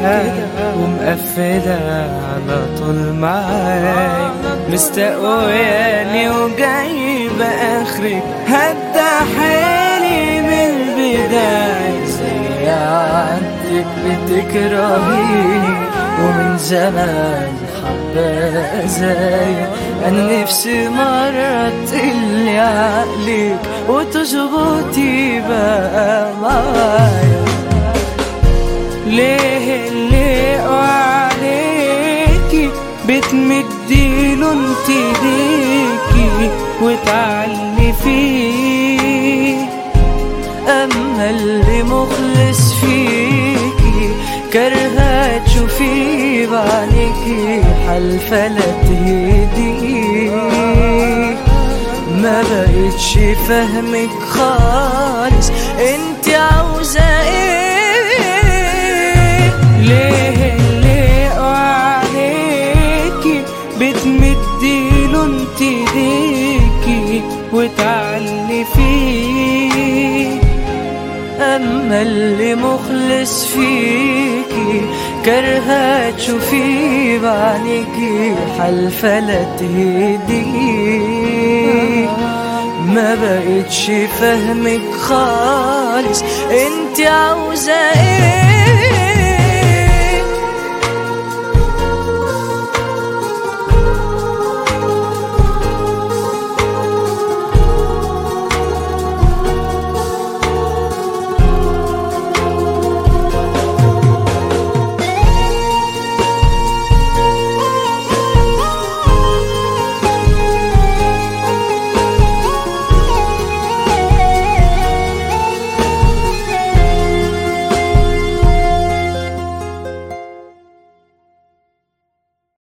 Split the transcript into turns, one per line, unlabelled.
ومقفلة على طول معاي مستقوياني وجايبة آخرك هدى حالي من البداية زي عادتك بتكرهيني ومن زمان حبة زي أنا نفسي مرة تقلي عقلك وتظبطي بقى معايا ليه اللي عليكي بتمدي له انت ليكي وتعلي فيه اما اللي مخلص فيكي كرهة تشوفيه بعينيكي حلفة لا تهديه ما بقتش فاهمك خالص انت عاوزة ايه ليه اللي عليكي بتمدي له انت ليكي وتعلي فيه اما اللي مخلص فيكي كرهة تشوفيه بعينيكي حلفة لا تهديه ما بقتش فاهمك خالص انت عاوزة ايه